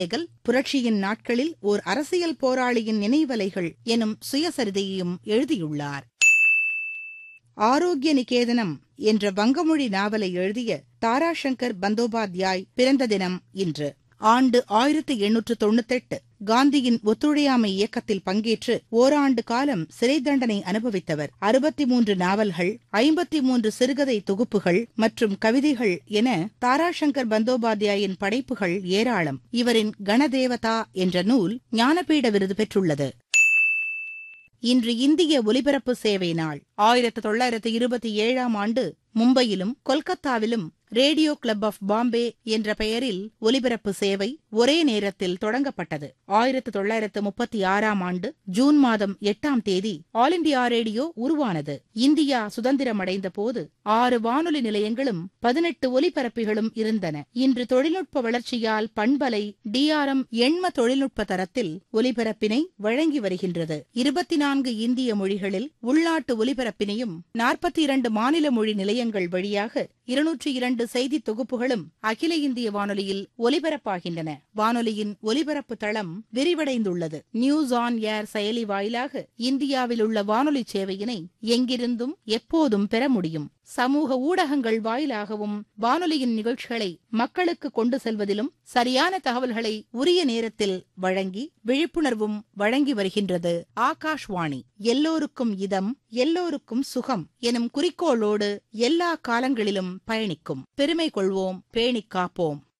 Hegel புரட்சியின் நாட்களில் ஓர் அரசியல் போராளியின் நினைவலைகள் எனும் சுயசரிதையையும் எழுதியுள்ளார் ஆரோக்கிய நிகேதனம் என்ற வங்கமொழி நாவலை எழுதிய தாராசங்கர் பந்தோபாத்யாய் பிறந்த தினம் இன்று ஆண்டு ஆயிரத்தி எண்ணூற்று தொண்ணூத்தெட்டு காந்தியின் ஒத்துழையாமை இயக்கத்தில் பங்கேற்று ஓராண்டு காலம் சிறை தண்டனை அனுபவித்தவர் அறுபத்தி மூன்று நாவல்கள் ஐம்பத்தி மூன்று சிறுகதை தொகுப்புகள் மற்றும் கவிதைகள் என தாராசங்கர் பந்தோபாத்யாயின் படைப்புகள் ஏராளம் இவரின் கணதேவதா என்ற நூல் ஞானபீட விருது பெற்றுள்ளது இன்று இந்திய ஒலிபரப்பு சேவை நாள் ஆயிரத்து தொள்ளாயிரத்து இருபத்தி ஏழாம் ஆண்டு மும்பையிலும் கொல்கத்தாவிலும் ரேடியோ கிளப் ஆஃப் பாம்பே என்ற பெயரில் ஒலிபரப்பு சேவை ஒரே நேரத்தில் தொடங்கப்பட்டது ஆயிரத்து தொள்ளாயிரத்து முப்பத்தி ஆறாம் ஆண்டு ஜூன் மாதம் எட்டாம் தேதி ஆல் இண்டியா ரேடியோ உருவானது இந்தியா சுதந்திரமடைந்த போது ஆறு வானொலி நிலையங்களும் பதினெட்டு ஒலிபரப்பிகளும் இருந்தன இன்று தொழில்நுட்ப வளர்ச்சியால் பண்பலை டிஆர்எம் எண்ம தொழில்நுட்ப தரத்தில் ஒலிபரப்பினை வழங்கி வருகின்றது இருபத்தி நான்கு இந்திய மொழிகளில் உள்நாட்டு ஒலிபரப்பினையும் நாற்பத்தி இரண்டு மாநில மொழி நிலையங்கள் வழியாக இருநூற்றி இரண்டு செய்தி தொகுப்புகளும் அகில இந்திய வானொலியில் ஒலிபரப்பாகின்றன வானொலியின் ஒலிபரப்பு தளம் விரிவடைந்துள்ளது நியூஸ் ஆன் ஏர் செயலி வாயிலாக இந்தியாவில் உள்ள வானொலி சேவையினை எங்கிருந்தும் எப்போதும் பெற முடியும் சமூக ஊடகங்கள் வாயிலாகவும் வானொலியின் நிகழ்ச்சிகளை மக்களுக்கு கொண்டு செல்வதிலும் சரியான தகவல்களை உரிய நேரத்தில் வழங்கி விழிப்புணர்வும் வழங்கி வருகின்றது ஆகாஷ்வாணி எல்லோருக்கும் இதம் எல்லோருக்கும் சுகம் எனும் குறிக்கோளோடு எல்லா காலங்களிலும் பயணிக்கும் பெருமை கொள்வோம் பேணிக் காப்போம்